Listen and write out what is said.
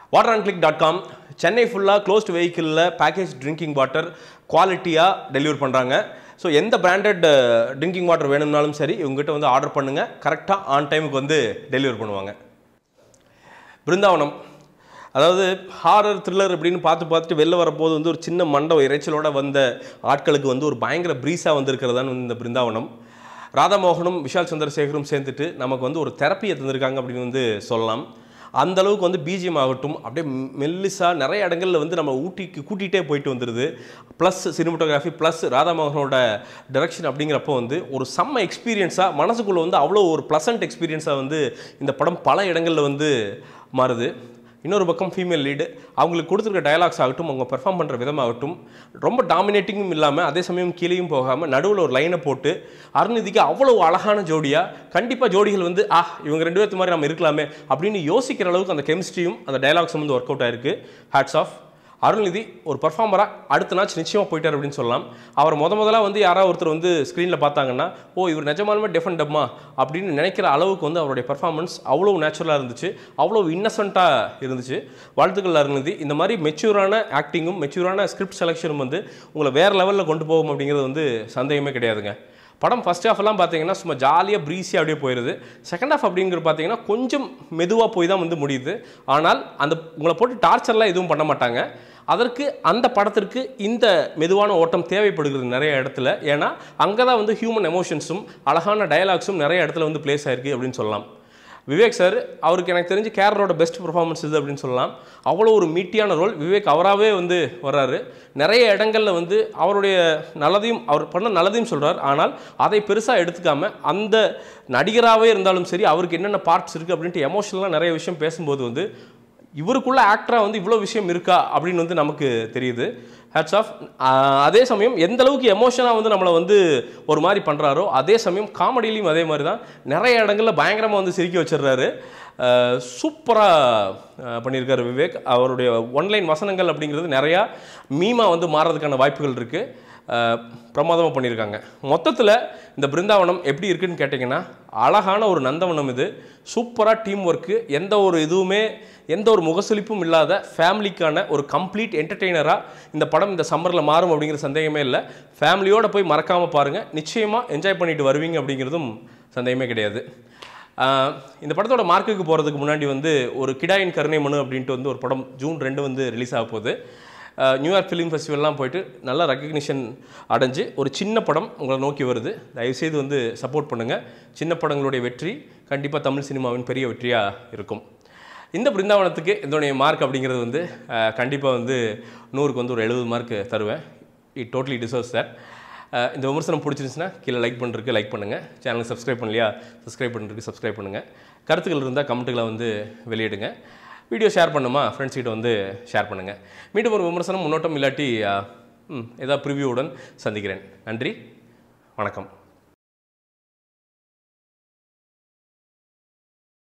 water and click dot com Chennai ஃபுல்லாக closed வெஹிக்கிளில் package drinking water குவாலிட்டியாக டெலிவர் பண்ணுறாங்க ஸோ எந்த பிராண்டட் ட்ரிங்கிங் வாட்டர் வேணும்னாலும் சரி இவங்ககிட்ட வந்து ஆர்டர் பண்ணுங்கள் கரெக்டாக ஆன் டைமுக்கு வந்து டெலிவர் பண்ணுவாங்க பிருந்தாவனம் அதாவது ஹாரர் த்ரில்லர் அப்படின்னு பார்த்து பார்த்துட்டு வெளில வரப்போது வந்து ஒரு சின்ன மண்டபம் இறைச்சலோட வந்த ஆட்களுக்கு வந்து ஒரு பயங்கர ப்ரீஸாக வந்திருக்கிறதான் வந்து இந்த பிருந்தாவனம் ராதாமோகனும் விஷால் சந்திரசேகரும் சேர்ந்துட்டு நமக்கு வந்து ஒரு தெரப்பியை தந்திருக்காங்க அப்படின்னு வந்து சொல்லலாம் அந்த அளவுக்கு வந்து பிஜிஎம் ஆகட்டும் அப்படியே மெல்லிசா நிறைய இடங்கள்ல வந்து நம்ம ஊட்டிக்கு கூட்டிகிட்டே போயிட்டு வந்துடுது ப்ளஸ் சினிமோட்டோகிராஃபி ப்ளஸ் ராதாமோகனோட டைரக்ஷன் அப்படிங்கிறப்போ வந்து ஒரு செம்ம எக்ஸ்பீரியன்ஸாக மனசுக்குள்ளே வந்து அவ்வளோ ஒரு ப்ளசன்ட் எக்ஸ்பீரியன்ஸாக வந்து இந்த படம் பல இடங்களில் வந்து மாறுது இன்னொரு பக்கம் ஃபீமேல் லீடு அவங்களுக்கு கொடுத்துருக்க டயலாக்ஸ் ஆகட்டும் அவங்க பெர்ஃபார்ம் பண்ணுற விதமாகட்டும் ரொம்ப டாமினேட்டிங்கும் இல்லாமல் அதே சமயம் கீழேயும் போகாமல் நடுவில் ஒரு லைனை போட்டு அருள்நிதிக்கு அவ்வளோ அழகான ஜோடியாக கண்டிப்பாக ஜோடிகள் வந்து ஆ இவங்க ரெண்டு பேர்த்து மாதிரி நம்ம இருக்கலாமே அப்படின்னு யோசிக்கிற அளவுக்கு அந்த கெமிஸ்ட்ரியும் அந்த டயலாக்ஸும் வந்து ஒர்க் அவுட் ஆயிருக்கு ஹேட்ஸ் ஆஃப் அருள்நிதி ஒரு பர்ஃபார்மராக அடுத்த நாள் நிச்சயமாக போயிட்டார் அப்படின்னு சொல்லலாம் அவர் முத முதல்ல வந்து யாராவது ஒருத்தர் வந்து ஸ்க்ரீனில் பார்த்தாங்கன்னா ஓ இவர் நிஜமாலுமே டிஃபரெண்ட் டம்மா அப்படின்னு நினைக்கிற அளவுக்கு வந்து அவருடைய பர்ஃபார்மன்ஸ் அவ்வளோ நேச்சுரலாக இருந்துச்சு அவ்வளோ இன்னசென்ட்டாக இருந்துச்சு வாழ்த்துக்கள் அருள்நிதி இந்த மாதிரி மெச்சூரான ஆக்டிங்கும் மெச்சூரான ஸ்கிரிப்ட் செலெக்ஷனும் வந்து உங்களை வேறு லெவலில் கொண்டு போகும் அப்படிங்கிறது வந்து சந்தேகமே கிடையாதுங்க படம் ஃபஸ்ட் ஹாஃப்லாம் பார்த்தீங்கன்னா சும்மா ஜாலியாக ப்ரீஸியாக அப்படியே போயிடுது செகண்ட் ஹாஃப் அப்படிங்கிற பார்த்தீங்கன்னா கொஞ்சம் மெதுவாக போய் தான் வந்து முடியுது ஆனால் அந்த உங்களை போட்டு டார்ச்சர்லாம் எதுவும் பண்ண மாட்டாங்க அதற்கு அந்த படத்திற்கு இந்த மெதுவான ஓட்டம் தேவைப்படுகிறது நிறைய இடத்துல ஏன்னா அங்கே தான் வந்து ஹியூமன் எமோஷன்ஸும் அழகான டயலாக்ஸும் நிறைய இடத்துல வந்து ப்ளேஸ் ஆயிருக்கு அப்படின்னு சொல்லலாம் விவேக் சார் அவருக்கு எனக்கு தெரிஞ்சு கேரளோட பெஸ்ட் பெர்ஃபார்மன்ஸ் இது அப்படின்னு சொல்லலாம் அவ்வளோ ஒரு மீட்டியான ரோல் விவேக் அவராகவே வந்து வர்றாரு நிறைய இடங்களில் வந்து அவருடைய நல்லதையும் அவர் பண்ண நல்லதையும் சொல்கிறார் ஆனால் அதை பெருசாக எடுத்துக்காம அந்த நடிகராகவே இருந்தாலும் சரி அவருக்கு என்னென்ன பார்ட்ஸ் இருக்குது அப்படின்ட்டு எமோஷனலாக நிறைய விஷயம் பேசும்போது வந்து இவருக்குள்ள ஆக்டராக வந்து இவ்வளோ விஷயம் இருக்கா அப்படின்னு வந்து நமக்கு தெரியுது ஹேட்ஸ் ஆஃப் அதே சமயம் எந்த அளவுக்கு எமோஷனாக வந்து நம்மளை வந்து ஒரு மாதிரி பண்ணுறாரோ அதே சமயம் காமெடியிலையும் அதே மாதிரி தான் நிறைய இடங்களில் பயங்கரமாக வந்து சிரிக்க வச்சிடுறாரு சூப்பராக பண்ணியிருக்காரு விவேக் அவருடைய ஒன்லைன் வசனங்கள் அப்படிங்கிறது நிறையா மீமாக வந்து மாறதுக்கான வாய்ப்புகள் இருக்குது பிரமாதமாக பண்ணியிருக்காங்க மொத்தத்தில் இந்த பிருந்தாவனம் எப்படி இருக்குன்னு கேட்டிங்கன்னா அழகான ஒரு நந்தவனம் இது சூப்பராக டீம் ஒர்க்கு எந்த ஒரு இதுவுமே எந்த ஒரு முகசுளிப்பும் இல்லாத ஃபேமிலிக்கான ஒரு கம்ப்ளீட் என்டர்டெய்னராக இந்த படம் இந்த சம்மரில் மாறும் அப்படிங்கிற சந்தேகமே இல்லை ஃபேமிலியோடு போய் மறக்காமல் பாருங்கள் நிச்சயமாக என்ஜாய் பண்ணிட்டு வருவீங்க அப்படிங்கிறதும் சந்தேகமே கிடையாது ஆஹ் இந்த படத்தோட மார்க்குக்கு போகிறதுக்கு முன்னாடி வந்து ஒரு கிடாயின் கருணை மனு அப்படின்ட்டு வந்து ஒரு படம் ஜூன் ரெண்டு வந்து ரிலீஸ் ஆக போகுது ஆஹ் நியூயார்க் ஃபிலிம் ஃபெஸ்டிவல்லாம் போயிட்டு நல்ல ரெக்கக்னிஷன் அடைஞ்சு ஒரு சின்ன படம் உங்களை நோக்கி வருது தயவுசெய்து வந்து சப்போர்ட் பண்ணுங்கள் சின்ன படங்களுடைய வெற்றி கண்டிப்பாக தமிழ் சினிமாவின் பெரிய வெற்றியாக இருக்கும் இந்த பிருந்தாவனத்துக்கு இதோடைய மார்க் அப்படிங்கிறது வந்து கண்டிப்பாக வந்து நூறுக்கு வந்து ஒரு எழுபது மார்க் தருவேன் இட் டோட்டலி டிசர்வ்ஸ் சார் இந்த விமர்சனம் பிடிச்சிருந்துச்சுன்னா கீழே லைக் பண்ணுறதுக்கு லைக் பண்ணுங்கள் சேனலுக்கு சப்ஸ்கிரைப் பண்ணலையா சப்ஸ்கிரைப் பண்ணுறதுக்கு சப்ஸ்கிரைப் பண்ணுங்கள் கருத்துக்கள் இருந்தால் கமெண்ட்டுகளை வந்து வெளியிடுங்க வீடியோ ஷேர் பண்ணுமா ஃப்ரெண்ட்ஸ் கிட்ட வந்து ஷேர் பண்ணுங்கள் மீண்டும் ஒரு விமர்சனம் முன்னோட்டம் இல்லாட்டி அஹ், ம், ஏதாவது ப்ரிவியூவுடன் சந்திக்கிறேன் நன்றி வணக்கம்